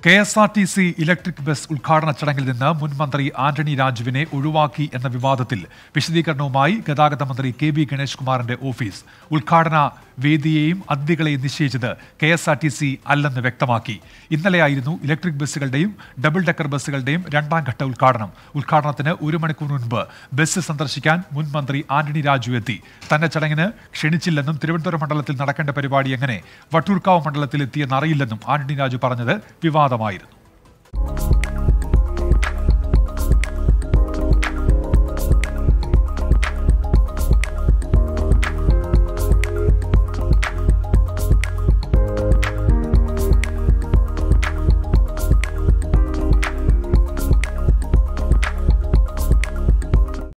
K S R T C electric bus ഉദ്ഘാടന ചടങ്ങിൽ നിന്ന് മുൻ മന്ത്രി ആന്റണി രാജുവിനെ ഒഴിവാക്കി എന്ന വിവാദത്തിൽ വിശദീകരണവുമായി ഗതാഗത മന്ത്രി കെ ബി ഗണേഷ് കുമാറിന്റെ ഓഫീസ് ഉദ്ഘാടന വേദിയെയും അതിഥികളെയും നിശ്ചയിച്ചത് K S R T C അല്ലെന്ന് വ്യക്തമാക്കി ഇന്നലെയായിരുന്നു ഇലക്ട്രിക് ബസ്സുകളുടെയും ഡബിൾ ഡെക്കർ ബസ്സുകളുടെയും രണ്ടാം ഘട്ട ഉദ്ഘാടനം ഉദ്ഘാടനത്തിന് ഒരു മണിക്കൂർ മുൻപ് ബസ് സന്ദർശിക്കാൻ മുൻ മന്ത്രി ആന്റണി രാജു എത്തി തന്നെ ചടങ്ങിന് ക്ഷണിച്ചില്ലെന്നും തിരുവനന്തപുരം മണ്ഡലത്തിൽ നടക്കേണ്ട പരിപാടി എങ്ങനെ വട്ടൂർക്കാവ് മണ്ഡലത്തിൽ എത്തിയെന്ന് അറിയില്ലെന്നും ആന്റണി രാജു പറഞ്ഞത് വിവാദമായിരുന്നു